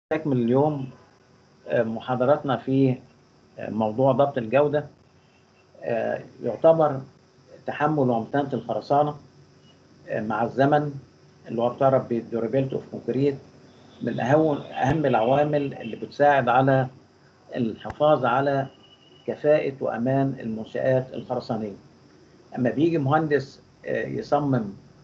نستكمل اليوم محاضراتنا في موضوع ضبط الجودة يعتبر تحمل ومتانة الخرسانة مع الزمن اللي هو بتعرف بالدورابيلتي اوف كونكريت من أهم أهم العوامل اللي بتساعد على الحفاظ على كفاءة وأمان المنشآت الخرسانية. أما بيجي مهندس يصمم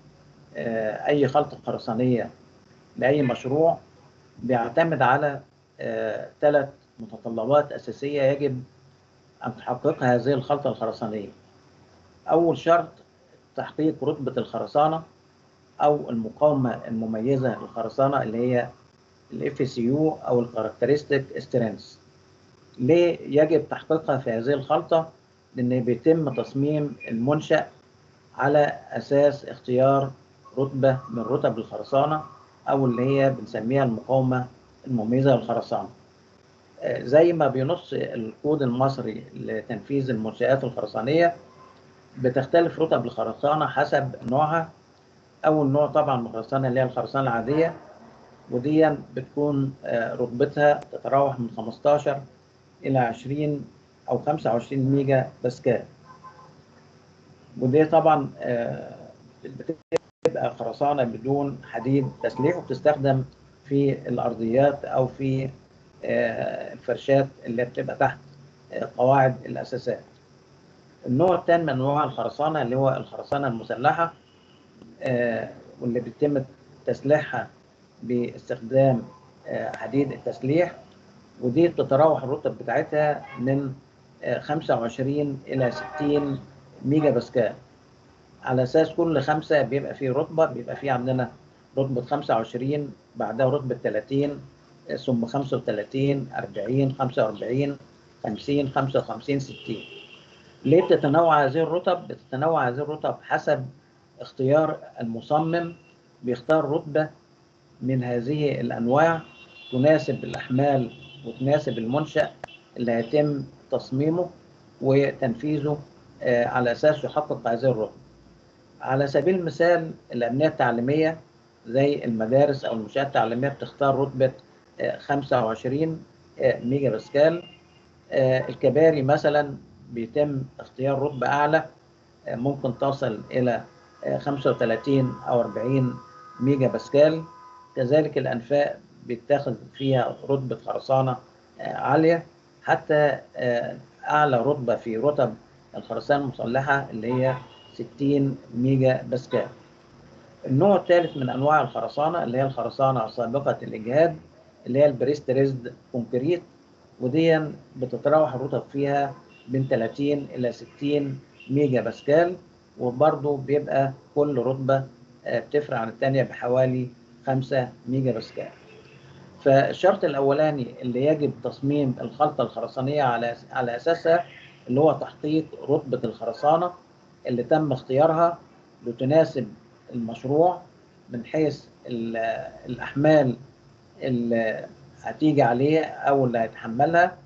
أي خلطة خرسانية لأي مشروع بيعتمد على ثلاث متطلبات أساسية يجب أن تحققها هذه الخلطة الخرسانية. أول شرط تحقيق رتبة الخرسانة أو المقاومة المميزة للخرسانة اللي هي الاف سي يو أو الكاركترستيك سترينث. ليه يجب تحقيقها في هذه الخلطة؟ لأن بيتم تصميم المنشأ على أساس اختيار رتبة من رتب الخرسانة أو اللي هي بنسميها المقاومة المميزة للخرسانة. زي ما بينص الكود المصري لتنفيذ المنشآت الخرسانية بتختلف رتب الخرسانة حسب نوعها أول نوع طبعا من الخرسانة اللي هي الخرسانة العادية ودي بتكون رتبتها تتراوح من 15 إلى 20 أو 25 ميجا باسكال ودي طبعا بتبقى خرسانة بدون حديد تسليح وبتستخدم في الأرضيات أو في الفرشات اللي بتبقى تحت قواعد الأساسات النوع الثاني من أنواع الخرسانة اللي هو الخرسانة المسلحة واللي بيتم تسليحها باستخدام حديد التسليح ودي بتتراوح الرتب بتاعتها من 25 إلى 60 ميجا باسكال على أساس كل خمسة بيبقى فيه رتبة بيبقى فيه عندنا رتبة 25 بعدها رتبة 30 ثم 35 40 45 50 55 60 ليه بتتنوع هذه الرتب؟ بتتنوع هذه الرتب حسب اختيار المصمم بيختار رتبة من هذه الأنواع تناسب الأحمال وتناسب المنشأ اللي هيتم تصميمه وتنفيذه على أساس يحقق هذه الرتبة. على سبيل المثال الأبنية التعليمية زي المدارس أو المنشآت التعليمية بتختار رتبة 25 ميجا باسكال الكباري مثلا بيتم اختيار رتبة أعلى ممكن تصل إلى 35 أو 40 ميجا باسكال كذلك الأنفاق بيتاخد فيها رتبة خرسانة عالية حتى أعلى رتبة في رتب الخرسانة المسلحة اللي هي 60 ميجا باسكال النوع الثالث من أنواع الخرسانة اللي هي الخرسانة سابقة الإجهاد اللي هي البريستريزد كونكريت ودي بتتراوح الرتب فيها من 30 إلى 60 ميجا باسكال وبرضه بيبقى كل رتبة بتفرق عن الثانية بحوالي 5 ميجا باسكال. فالشرط الأولاني اللي يجب تصميم الخلطة الخرسانية على على أساسها اللي هو تحقيق رتبة الخرسانة اللي تم اختيارها لتناسب المشروع من حيث الأحمال اللي هتيجي عليه أو اللي هيتحملها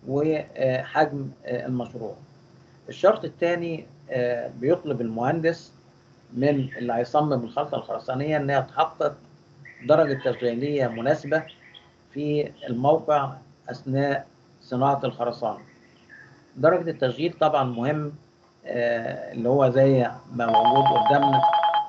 وحجم المشروع. الشرط الثاني بيطلب المهندس من اللي هيصمم الخلطة الخرسانية إنها تحقق درجة تشغيلية مناسبة في الموقع أثناء صناعة الخرسانة. درجة التشغيل طبعا مهم اللي هو زي ما موجود قدامنا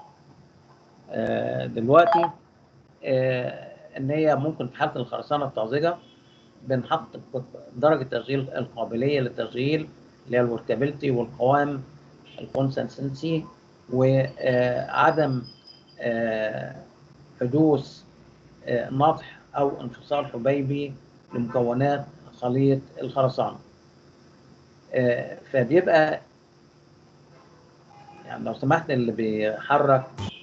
دلوقتي إن هي ممكن في حالة الخرسانة الطازجة بنحط درجة تشغيل القابلية للتشغيل اللي هي الوركابيلتي والقوام الكونسنسنسي وعدم حدوث نطح او انفصال حبيبي لمكونات خليط الخرسانه فبيبقى يعني لو سمحت اللي بيحرك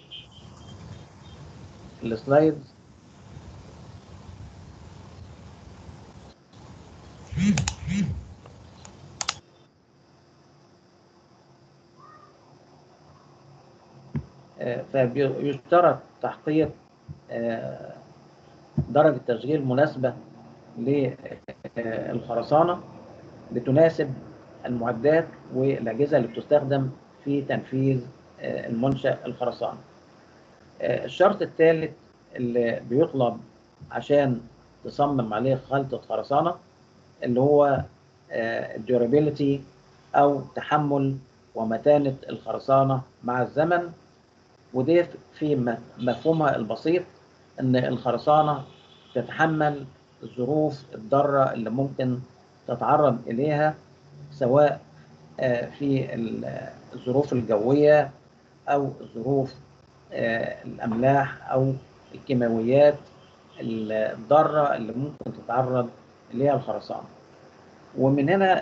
السلايدز فبيشترط تحقيق درجة تشغيل مناسبة للخرسانة بتناسب المعدات والأجهزة اللي بتستخدم في تنفيذ المنشأ الخرساني. الشرط الثالث اللي بيطلب عشان تصمم عليه خلطة خرسانة اللي هو الديورابيلتي أو تحمل ومتانة الخرسانة مع الزمن ودي في مفهومها البسيط ان الخرسانه تتحمل الظروف الضاره اللي ممكن تتعرض اليها سواء في الظروف الجويه او ظروف الاملاح او الكيماويات الضاره اللي ممكن تتعرض اليها الخرسانه ومن هنا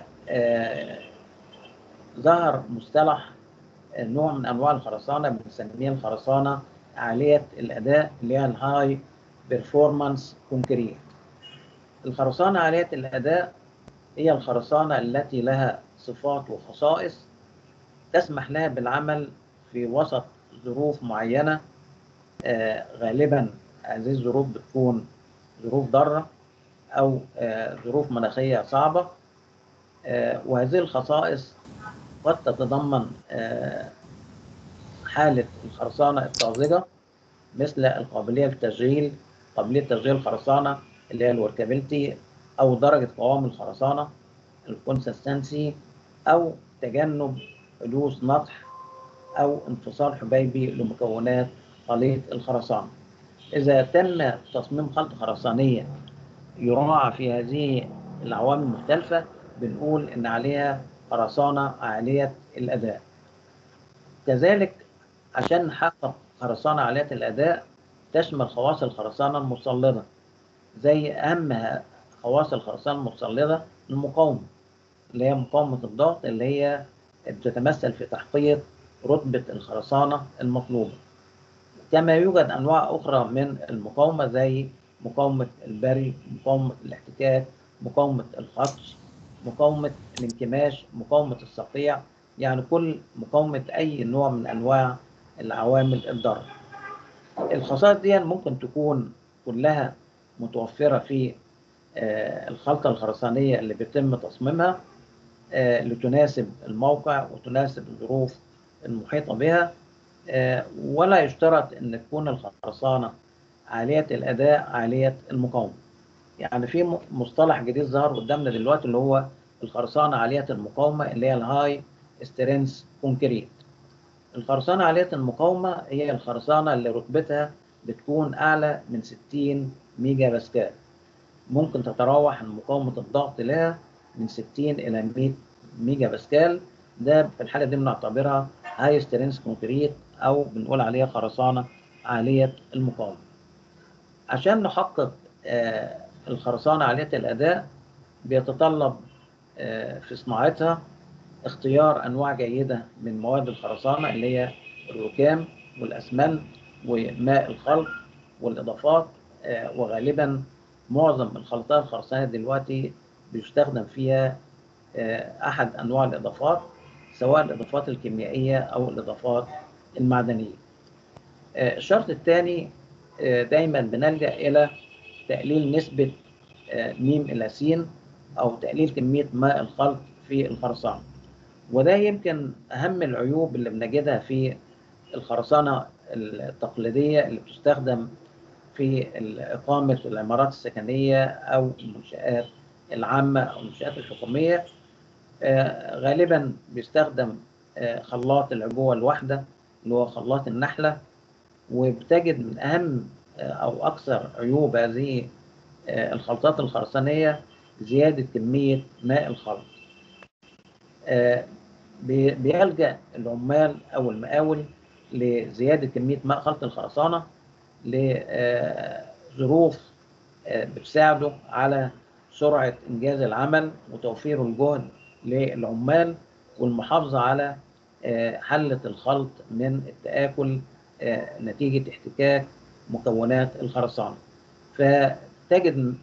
ظهر مصطلح نوع من انواع الخرسانه بنسميه الخرسانه عاليه الاداء اللي هي الهاي بيرفورمانس كونكريت الخرسانه عاليه الاداء هي الخرسانه التي لها صفات وخصائص تسمح لها بالعمل في وسط ظروف معينه آه غالبا هذه الظروف بتكون ظروف ضاره او آه ظروف مناخيه صعبه آه وهذه الخصائص قد تتضمن حالة الخرسانة الطازجة مثل القابلية للتشغيل قابلية تشغيل الخرسانة اللي هي الوركابيلتي أو درجة قوام الخرسانة الكونسستنسي أو تجنب حدوث نطح أو انفصال حبيبي لمكونات خليط الخرسانة إذا تم تصميم خلطة خرسانية يراعى في هذه العوامل المختلفة بنقول إن عليها خرسانة عالية الأداء كذلك عشان نحقق خرسانة عالية الأداء تشمل خواص الخرسانة المصلدة زي أهم خواص الخرسانة المصلدة المقاومة اللي هي مقاومة الضغط اللي هي بتتمثل في تحقيق رتبة الخرسانة المطلوبة كما يوجد أنواع أخرى من المقاومة زي مقاومة البري مقاومة الاحتكاك مقاومة الخدش مقاومة الانكماش مقاومة الصقيع يعني كل مقاومة أي نوع من أنواع العوامل الضارة الخصائص دي ممكن تكون كلها متوفرة في الخلطة الخرسانية اللي بيتم تصميمها لتناسب الموقع وتناسب الظروف المحيطة بها ولا يشترط أن تكون الخرسانة عالية الأداء عالية المقاومة يعني في مصطلح جديد ظهر قدامنا دلوقتي اللي هو الخرسانة عالية المقاومة اللي هي الهاي سترينس كونكريت الخرسانة عالية المقاومة هي الخرسانة اللي رتبتها بتكون أعلى من 60 ميجا باسكال ممكن تتراوح مقاومة الضغط لها من 60 إلى 100 ميجا باسكال ده في الحالة دي بنعتبرها هاي سترينس كونكريت أو بنقول عليها خرسانة عالية المقاومة عشان نحقق آه الخرسانة عالية الأداء بيتطلب آه في صناعتها اختيار أنواع جيدة من مواد الخرسانة اللي هي الركام والأسمنت وماء الخلط والإضافات آه وغالبا معظم الخلطات الخرسانية دلوقتي بيستخدم فيها أحد أنواع الإضافات سواء الإضافات الكيميائية أو الإضافات المعدنية الشرط الثاني دايما بنلجأ إلى تقليل نسبة ميم إلى س أو تقليل كمية ماء الخلط في الخرسانة وده يمكن أهم العيوب اللي بنجدها في الخرسانة التقليدية اللي بتستخدم في إقامة العمارات السكنية أو المنشآت العامة أو المنشآت الحكومية غالبا بيستخدم خلاط العبوة الواحدة اللي هو خلاط النحلة وبتجد من أهم أو أكثر عيوب هذه الخلطات الخرسانية زيادة كمية ماء الخلط بيلجأ العمال أو المقاول لزيادة كمية ماء خلط الخرسانة لظروف بتساعده على سرعة إنجاز العمل وتوفير الجهد للعمال والمحافظة على حلة الخلط من التآكل نتيجة احتكاك مكونات الخرسانة فتجد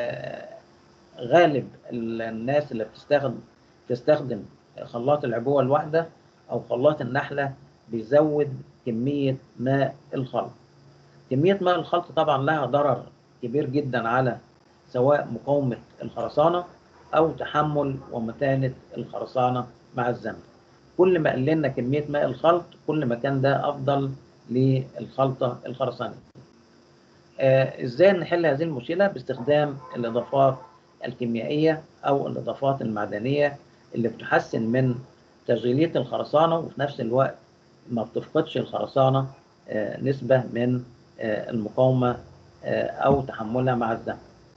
غالب الناس اللي بتستخدم تستخدم خلاط العبوة الواحدة أو خلاط النحلة بيزود كمية ماء الخلط كمية ماء الخلط طبعا لها ضرر كبير جدا على سواء مقاومة الخرسانة أو تحمل ومتانة الخرسانة مع الزمن كل ما قللنا كمية ماء الخلط كل ما كان ده أفضل للخلطة الخرسانية آه، ازاي نحل هذه المشكله باستخدام الاضافات الكيميائيه او الاضافات المعدنيه اللي بتحسن من تشغيليه الخرسانه وفي نفس الوقت ما بتفقدش الخرسانه آه، نسبه من آه، المقاومه او تحملها مع الزمن.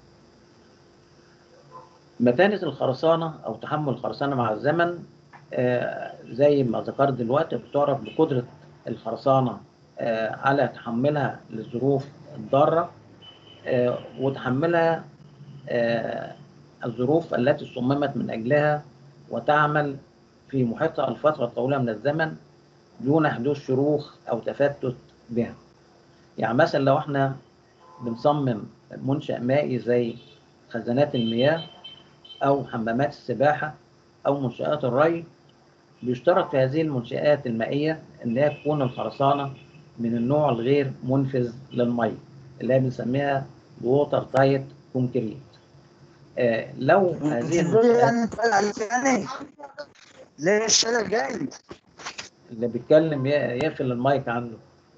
متانه الخرسانه او تحمل الخرسانه مع الزمن زي ما ذكرت دلوقتي بتعرف بقدره الخرسانه على تحملها للظروف الضارة آه، وتحملها آه، الظروف التي صممت من أجلها وتعمل في محيطها الفترة الطويلة من الزمن دون حدوث شروخ أو تفتت بها يعني مثلا لو احنا بنصمم منشأ مائي زي خزانات المياه أو حمامات السباحة أو منشآت الري بيشترط في هذه المنشآت المائية إن هي تكون الخرسانة من النوع الغير منفذ للمية اللي هي بنسميها ووتر تايت كونكريت آه لو هذه يعني ليش انا جاي اللي بيتكلم يقفل المايك عنده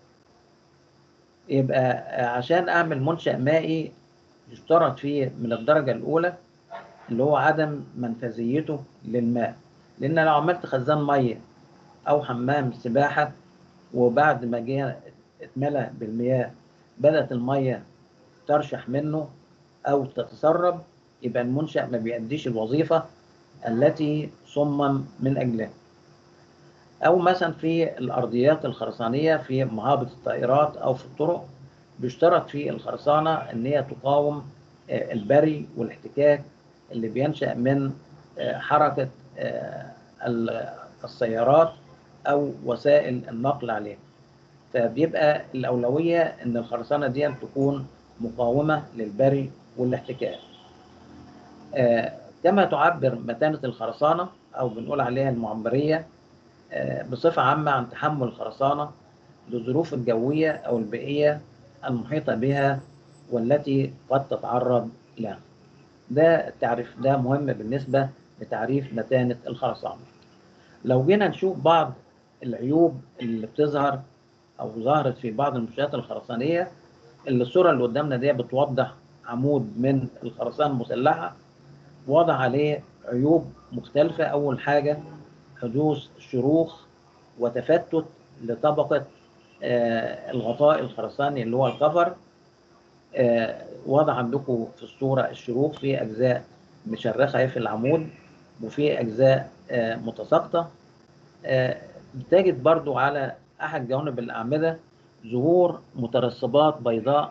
يبقى عشان اعمل منشأ مائي يشترط فيه من الدرجة الأولى اللي هو عدم منفذيته للماء لأن لو عملت خزان مية أو حمام سباحة وبعد ما جه اتملى بالمياه بدأت المية ترشح منه أو تتسرب يبقى المنشأ ما بيأديش الوظيفة التي صمم من أجلها أو مثلا في الأرضيات الخرسانية في مهابط الطائرات أو في الطرق بيشترط في الخرسانة إن هي تقاوم آه، البري والاحتكاك اللي بينشأ من آه، حركة آه، السيارات أو وسائل النقل عليها فبيبقى الأولوية إن الخرسانة دي تكون مقاومة للبري والاحتكاك. آه كما تعبر متانة الخرسانة أو بنقول عليها المعمرية آه بصفة عامة عن تحمل الخرسانة للظروف الجوية أو البيئية المحيطة بها والتي قد تتعرض لها. ده التعريف ده مهم بالنسبة لتعريف متانة الخرسانة. لو جينا نشوف بعض العيوب اللي بتظهر او ظهرت في بعض المنشآت الخرسانيه اللي الصوره اللي قدامنا دي بتوضح عمود من الخرسانه المسلحه وضع عليه عيوب مختلفه اول حاجه حدوث شروخ وتفتت لطبقه آه الغطاء الخرساني اللي هو الكفر آه وضع عندكم في الصوره الشروخ في اجزاء مشرخه في العمود وفي اجزاء آه متساقطه آه بتجد برضو على أحد جوانب الأعمدة ظهور مترسبات بيضاء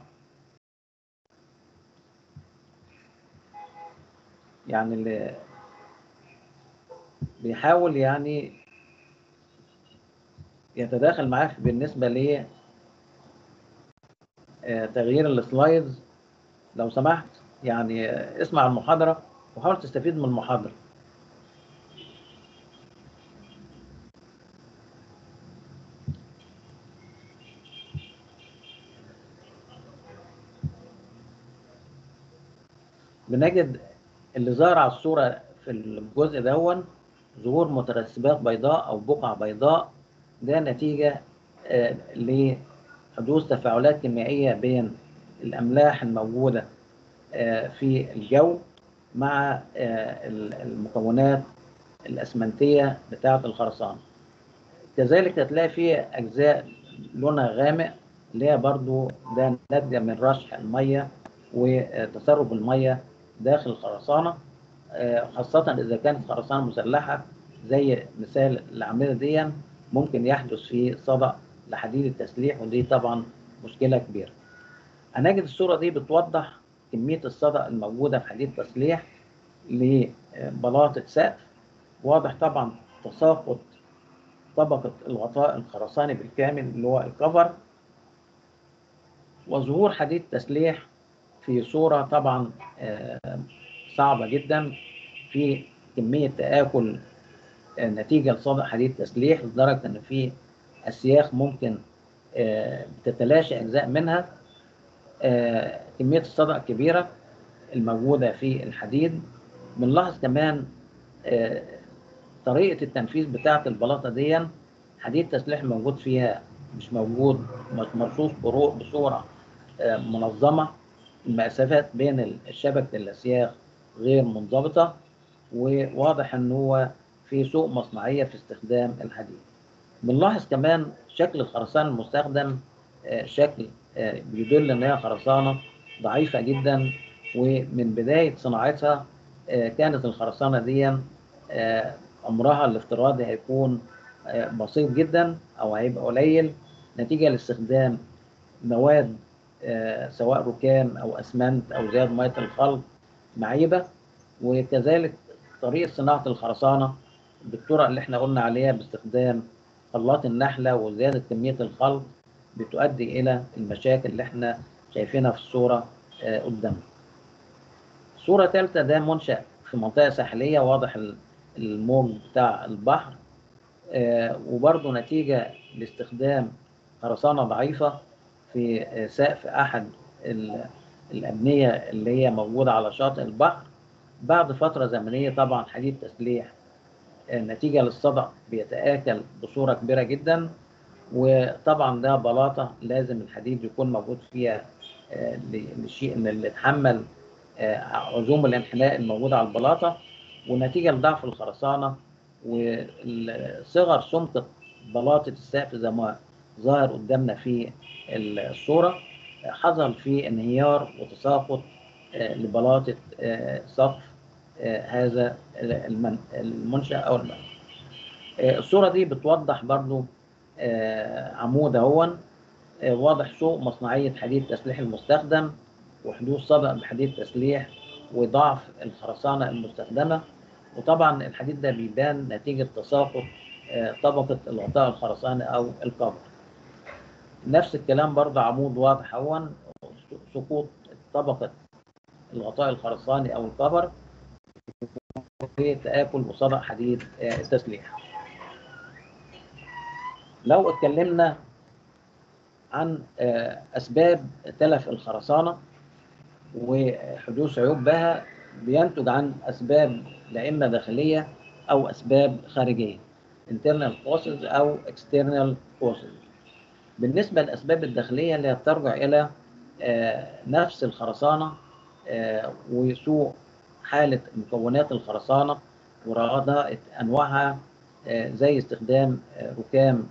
يعني اللي بيحاول يعني يتداخل معاك بالنسبة ل آه، تغيير السلايدز لو سمحت يعني اسمع المحاضرة وحاول تستفيد من المحاضرة بنجد اللي ظهر على الصورة في الجزء دون ظهور مترسبات بيضاء أو بقع بيضاء ده نتيجة آه، لحدوث تفاعلات كيميائية بين الأملاح الموجودة آه، في الجو مع آه، المكونات الأسمنتية بتاعة الخرسانة كذلك هتلاقي فيه أجزاء لونها غامق اللي هي برضو ده ناتجة من رشح المية وتسرب المية داخل الخرسانة آه، خاصة إذا كانت خرسانة مسلحة زي مثال الأعمدة دي ممكن يحدث في صدأ لحديد التسليح ودي طبعا مشكلة كبيرة. هنجد الصورة دي بتوضح كمية الصدأ الموجودة في حديد التسليح لبلاطة سقف واضح طبعا تساقط طبقة الغطاء الخرساني بالكامل اللي هو الكفر وظهور حديد تسليح في صورة طبعا آه، صعبة جدا في كمية تآكل آه، نتيجة لصدى حديد تسليح لدرجة إن في أسياخ ممكن آه، تتلاشى أجزاء منها كمية الصدى كبيرة الموجودة في الحديد بنلاحظ كمان طريقة التنفيذ بتاعة البلاطة دي حديد تسليح موجود فيها مش موجود مرصوص بصورة آه، منظمة المسافات بين شبكة الأسياخ غير منضبطة وواضح ان هو في سوء مصنعية في استخدام الحديد بنلاحظ كمان شكل الخرسانة المستخدم آه، شكل آه، بيدل ان هي خرسانة ضعيفة جدا ومن بداية صناعتها آه، كانت الخرسانة دي آه، عمرها الافتراضي هيكون آه، بسيط جدا او هيبقى قليل نتيجة لاستخدام مواد آه، سواء ركام او اسمنت او زياد ميه الخلط معيبه وكذلك طريقه صناعه الخرسانه بالطرق اللي احنا قلنا عليها باستخدام خلاط النحله وزياده كميه الخلط بتؤدي الى المشاكل اللي احنا شايفينها في الصوره آه، قدامنا. صوره ثالثه ده منشأ في منطقه ساحليه واضح ال- الموج بتاع البحر آه، وبرضه نتيجه لاستخدام خرسانه ضعيفه في آه، سقف احد ال- الابنيه اللي هي موجوده على شاطئ البحر بعد فتره زمنيه طبعا حديد تسليح آه، نتيجه للصدأ بيتآكل بصوره كبيره جدا وطبعا ده بلاطه لازم الحديد يكون موجود فيها آه، ل- للشيء اللي يتحمل آه، عزوم الانحناء الموجوده على البلاطه ونتيجه لضعف الخرسانه وصغر سمك بلاطه السقف زي ما ظاهر قدامنا في الصوره حصل في انهيار وتساقط آه، لبلاطه آه، سقف آه، هذا المن- المنشأ أو المبنى. آه، الصورة دي بتوضح برضو آه، عمود اهون آه، واضح سوء مصنعية حديد تسليح المستخدم وحدوث صدأ بحديد تسليح وضعف الخرسانة المستخدمة وطبعا الحديد ده بيبان نتيجة تساقط آه، طبقة الغطاء الخرساني أو الكفر. نفس الكلام برضه عمود واضح اهون سقوط طبقة الغطاء الخرساني أو الكفر وتآكل وصدأ حديد آه، التسليح. لو اتكلمنا عن آه، أسباب تلف الخرسانة وحدوث عيوب بها بينتج عن أسباب لا إما داخلية أو أسباب خارجية internal causes أو external causes بالنسبة للأسباب الداخلية اللي هي بترجع إلى آه، نفس الخرسانة آه، وسوء حالة مكونات الخرسانة ورداءة أنواعها آه، زي استخدام آه، ركام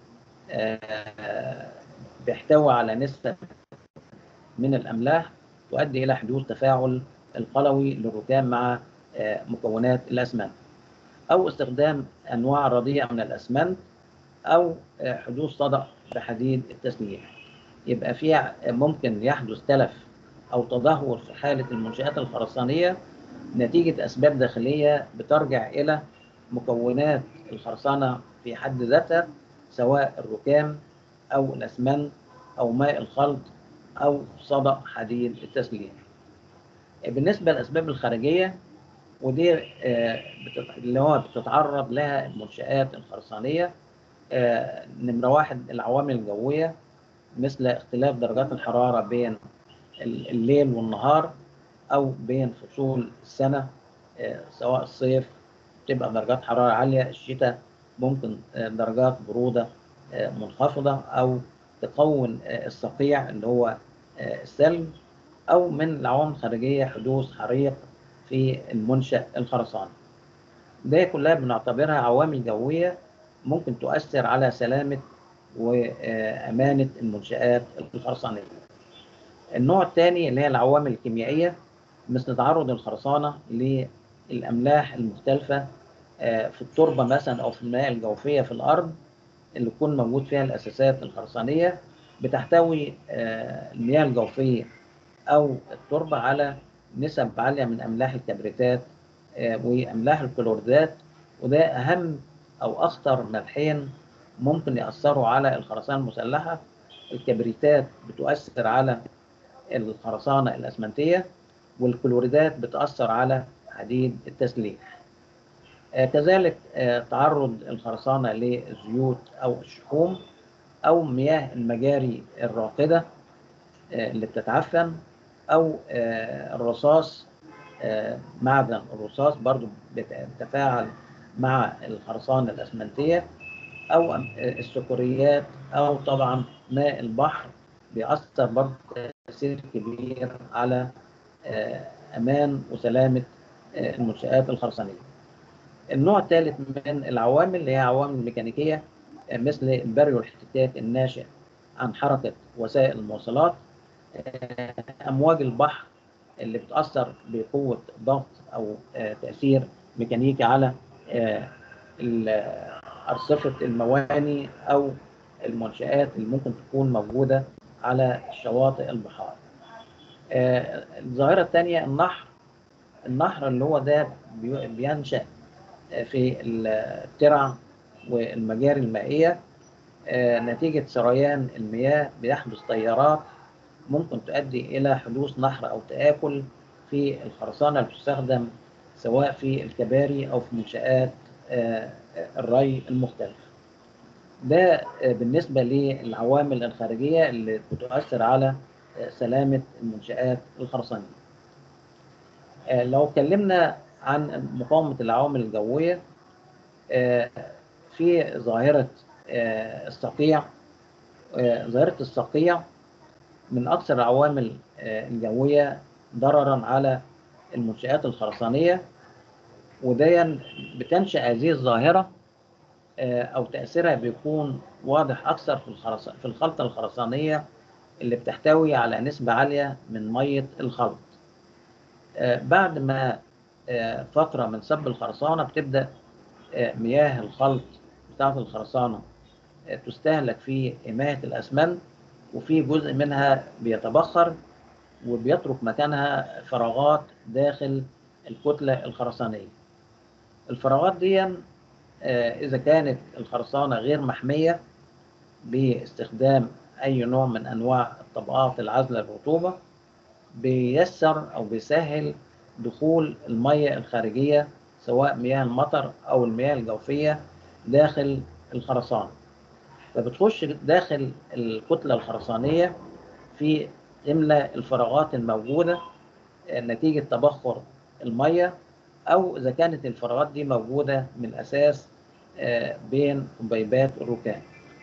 آه، بيحتوي على نسبة من الأملاح تؤدي إلى حدوث تفاعل القلوي للركام مع آه، مكونات الأسمنت أو استخدام أنواع رديئة من الأسمنت أو آه، حدوث صدأ بحديد التسليح يبقى في ممكن يحدث تلف أو تدهور في حالة المنشآت الخرسانية نتيجة أسباب داخلية بترجع إلى مكونات الخرسانة في حد ذاتها سواء الركام أو الأسمنت أو ماء الخلط أو صدأ حديد التسليح. بالنسبة للأسباب الخارجية ودي آه، بتت- اللي هو بتتعرض لها المنشآت الخرسانية آه، نمرة واحد العوامل الجوية مثل اختلاف درجات الحرارة بين ال- الليل والنهار أو بين فصول السنة آه، سواء الصيف تبقى درجات حرارة عالية الشتاء ممكن آه، درجات برودة آه، منخفضة أو تكون آه، الصقيع اللي هو آه، الثلج أو من العوامل الخارجية حدوث حريق في المنشأ الخرساني. ده كلها بنعتبرها عوامل جوية ممكن تؤثر على سلامة وأمانة المنشآت الخرسانية. النوع الثاني اللي هي العوامل الكيميائية مثل تعرض الخرسانة للأملاح المختلفة آه، في التربة مثلا أو في المياه الجوفية في الأرض اللي يكون موجود فيها الأساسات الخرسانية بتحتوي آه، المياه الجوفية أو التربة على نسب عالية من أملاح الكبريتات آه، وأملاح الكلوردات وده أهم أو أخطر ملحين ممكن يأثروا على الخرسانة المسلحة الكبريتات بتؤثر على الخرسانة الأسمنتية والكلوريدات بتأثر على حديد التسليح آه، كذلك آه، تعرض الخرسانة للزيوت أو الشحوم أو مياه المجاري الراقدة آه، اللي بتتعفن أو آه، الرصاص آه، معدن الرصاص برضو بيتفاعل مع الخرسانة الأسمنتية أو آه، السكريات أو طبعا ماء البحر بيأثر برضو تأثير كبير على آه، أمان وسلامة آه، المنشآت الخرسانية. النوع الثالث من العوامل اللي هي عوامل ميكانيكية آه، مثل البري والاحتكاك الناشئ عن حركة وسائل المواصلات آه، أمواج البحر اللي بتأثر بقوة ضغط أو آه، تأثير ميكانيكي على آه، ال- أرصفة المواني أو المنشآت اللي ممكن تكون موجودة على شواطئ البحار. آه، الظاهرة الثانية النحر النحر اللي هو ده بي- بينشأ في الترع والمجاري المائية آه، نتيجة سريان المياه بيحدث تيارات ممكن تؤدي إلى حدوث نحر أو تآكل في الخرسانة اللي بتستخدم سواء في الكباري أو في منشآت آه، الري المختلفة. ده آه، بالنسبة للعوامل الخارجية اللي بتؤثر على آه، سلامة المنشآت الخرسانية. آه، لو اتكلمنا عن مقاومة العوامل الجوية آه، في ظاهرة آه، الصقيع آه، ظاهرة الصقيع من أكثر العوامل آه، الجوية ضررا على المنشآت الخرسانية ودايا بتنشأ هذه الظاهرة آه، أو تأثيرها بيكون واضح أكثر في الخرس... في الخلطة الخرسانية اللي بتحتوي على نسبة عالية من مية الخلط. آه، بعد ما آه، فترة من سب الخرسانة بتبدأ آه، مياه الخلط بتاعة الخرسانة آه، تستهلك في حماية الأسمنت وفي جزء منها بيتبخر وبيترك مكانها فراغات داخل الكتلة الخرسانية. الفراغات دي آه، إذا كانت الخرسانة غير محمية باستخدام أي نوع من أنواع الطبقات العازلة للرطوبة بيسر أو بيسهل دخول المية الخارجية سواء مياه المطر أو المياه الجوفية داخل الخرسانة فبتخش داخل الكتلة الخرسانية في تملى الفراغات الموجودة آه، نتيجة تبخر المية أو إذا كانت الفراغات دي موجودة من الأساس آه، بين حبيبات الركام.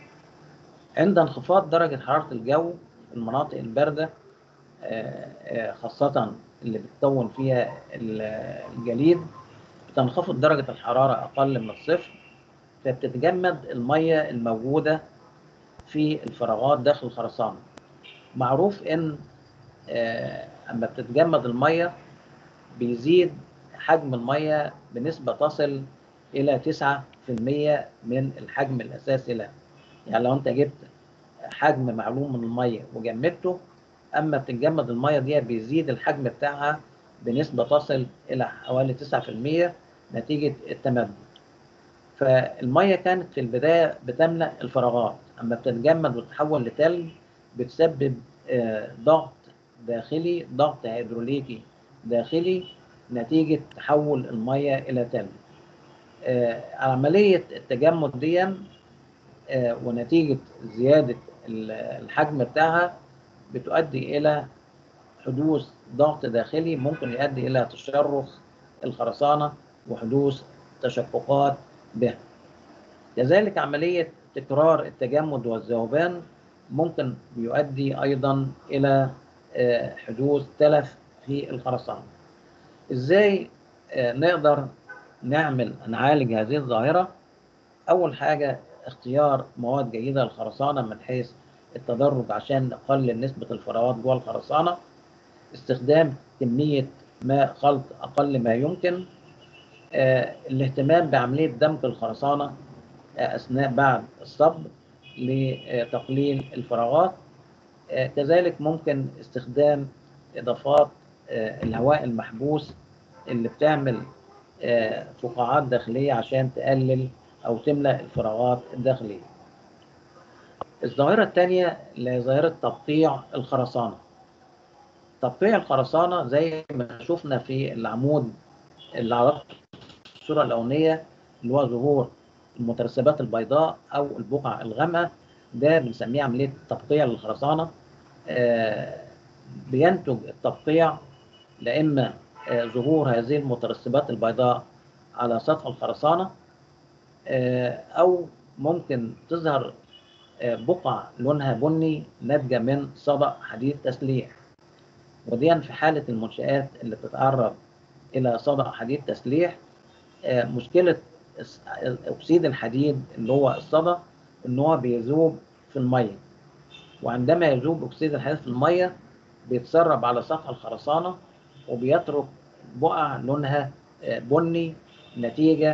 عند انخفاض درجة حرارة الجو في المناطق الباردة آه، آه، خاصة اللي بتكون فيها ال- الجليد بتنخفض درجة الحرارة أقل من الصفر فبتتجمد المية الموجودة في الفراغات داخل الخرسانة. معروف إن آه، أما بتتجمد المية بيزيد حجم المية بنسبة تصل إلى 9% من الحجم الأساسي لها. يعني لو أنت جبت حجم معلوم من المية وجمدته أما بتتجمد المية دي بيزيد الحجم بتاعها بنسبة تصل إلى حوالي 9% نتيجة التمدد. فالمية كانت في البداية بتملأ الفراغات أما بتتجمد وتتحول لتلج بتسبب آه، ضغط داخلي ضغط هيدروليكي داخلي نتيجة تحول المية إلى تلج. آه، عملية التجمد دي آه، ونتيجة زيادة ال- الحجم بتاعها بتؤدي إلى حدوث ضغط داخلي ممكن يؤدي إلى تشرخ الخرسانة وحدوث تشققات بها. كذلك عملية تكرار التجمد والذوبان ممكن يؤدي أيضا إلى آه، حدوث تلف في الخرسانة. إزاي آه، نقدر نعمل نعالج هذه الظاهرة؟ أول حاجة اختيار مواد جيدة للخرسانة من حيث التدرج عشان نقلل نسبة الفراغات جوه الخرسانة استخدام كمية ماء خلط أقل ما يمكن آه، الاهتمام بعملية دمج الخرسانة آه، أثناء بعد الصب لتقليل الفراغات آه، كذلك ممكن استخدام إضافات آه، الهواء المحبوس اللي بتعمل آه، فقاعات داخلية عشان تقلل أو تملأ الفراغات الداخلية. الظاهرة الثانية اللي هي ظاهرة تبقيع الخرسانة. تبقيع الخرسانة زي ما شفنا في العمود اللي عرضته في الصورة الأولانية اللي هو ظهور المترسبات البيضاء أو البقع الغامقة ده بنسميه عملية تبقيع للخرسانة. آه، بينتج التبقيع لا إما آه، ظهور هذه المترسبات البيضاء على سطح الخرسانة آه، أو ممكن تظهر آه، بقع لونها بني ناتجة من صدأ حديد تسليح ودي في حالة المنشآت اللي بتتعرض إلى صدأ حديد تسليح آه، مشكلة الس- أكسيد الحديد اللي هو الصدأ إن هو بيذوب في المية وعندما يذوب أكسيد الحديد في المية بيتسرب على سطح الخرسانة وبيترك بقع لونها آه، بني نتيجة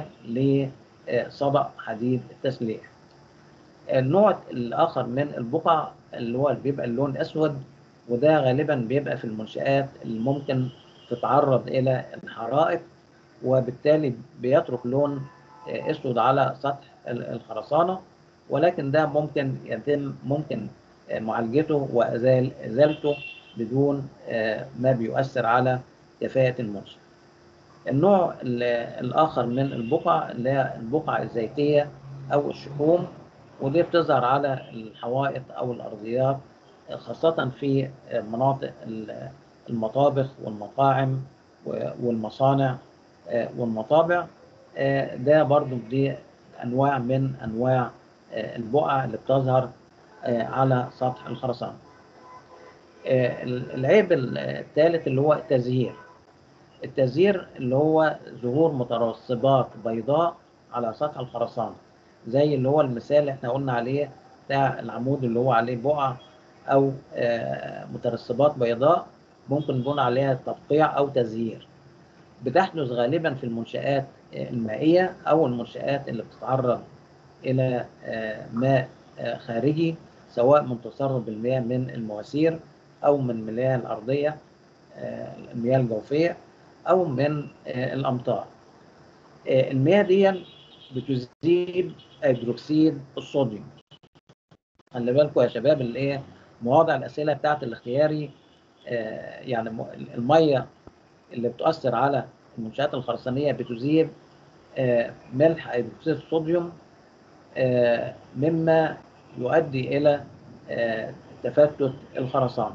لصدأ حديد التسليح النوع الآخر من البقع اللي هو اللي بيبقى اللون أسود وده غالبا بيبقى في المنشآت اللي ممكن تتعرض إلى الحرائق وبالتالي بيترك لون آه، أسود على سطح ال- الخرسانة ولكن ده ممكن يتم ممكن آه، معالجته وإزال إزالته بدون آه، ما بيؤثر على كفاءة المنشأ. النوع ال- الآخر من البقع اللي هي البقع الزيتية أو الشحوم ودي بتظهر على الحوائط أو الأرضيات خاصة في مناطق ال- المطابخ والمطاعم و- والمصانع آه، والمطابع آه، ده برضو دي أنواع من أنواع آه، البقع اللي بتظهر آه، على سطح الخرسانة. آه، العيب الثالث اللي هو التزهير التزهير اللي هو ظهور مترسبات بيضاء على سطح الخرسانة زي اللي هو المثال اللي احنا قلنا عليه بتاع العمود اللي هو عليه بقع أو آه، مترسبات بيضاء ممكن نقول عليها تبقيع أو تزهير بتحدث غالبا في المنشآت آه، المائية أو المنشآت اللي بتتعرض إلى آه، ماء آه، خارجي سواء من تسرب المياه من المواسير أو من المياه الأرضية آه، المياه الجوفية أو من آه، الأمطار آه، المياه دي بتذيب هيدروكسيد الصوديوم خلي بالكم يا شباب اللي ايه مواضع الأسئلة بتاعت الاختياري آه، يعني م- المية اللي بتؤثر على المنشآت الخرسانية بتذيب آه، ملح هيدروكسيد الصوديوم آه، مما يؤدي إلى آه، تفتت الخرسانة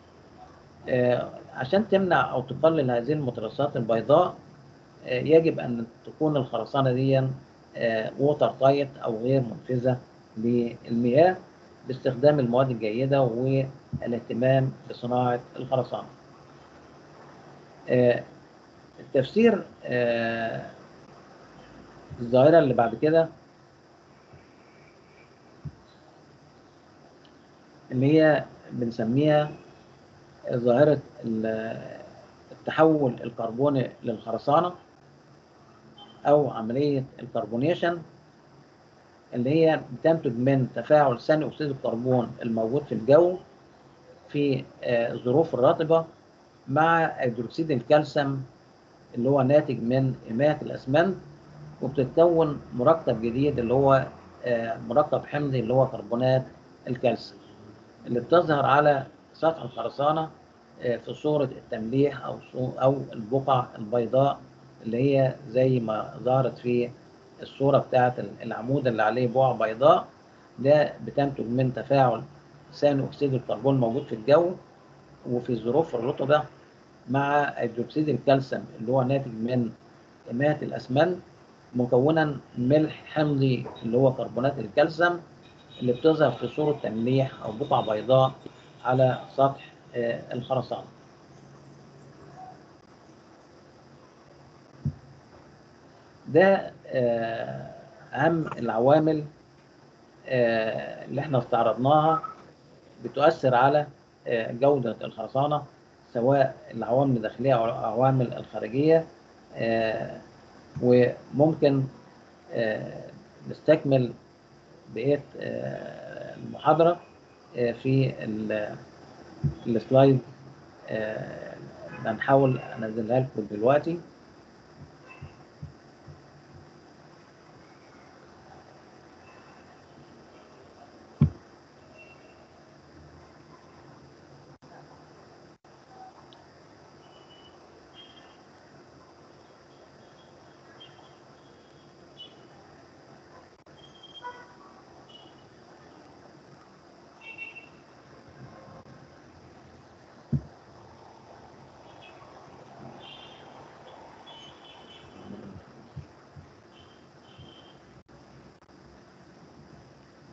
آه، عشان تمنع أو تقلل هذه المترسبات البيضاء آه، يجب أن تكون الخرسانة دي ووتر تايت أو غير منفذة للمياه باستخدام المواد الجيدة والاهتمام بصناعة الخرسانة. آه، التفسير آه، الظاهرة اللي بعد كده اللي هي بنسميها ظاهرة ال- التحول الكربوني للخرسانة أو عملية الكربونيشن اللي هي بتنتج من تفاعل ثاني أكسيد الكربون الموجود في الجو في آه، الظروف الرطبة مع هيدروكسيد الكالسيوم اللي هو ناتج من إماتة الأسمنت وبتتكون مركب جديد اللي هو آه، مركب حمضي اللي هو كربونات الكالسيوم اللي بتظهر على سطح الخرسانة آه، في صورة التمليح أو صو- أو البقع البيضاء اللي هي زي ما ظهرت في الصورة بتاعت العمود اللي عليه بقع بيضاء ده بتنتج من تفاعل ثاني أكسيد الكربون الموجود في الجو وفي ظروف الرطوبة مع هيدروكسيد الكالسيوم اللي هو ناتج من إماتة الأسمنت مكونا ملح حمضي اللي هو كربونات الكالسيوم اللي بتظهر في صورة تمليح أو بقع بيضاء على سطح آه، الخرسانة. ده آه، أهم العوامل آه، اللي احنا استعرضناها بتؤثر على آه، جودة الخرسانة سواء العوامل الداخلية أو العوامل الخارجية آه، وممكن آه، نستكمل بقية آه، المحاضرة آه، في ال- السلايد آه، هنحاول انزلها لكم دلوقتي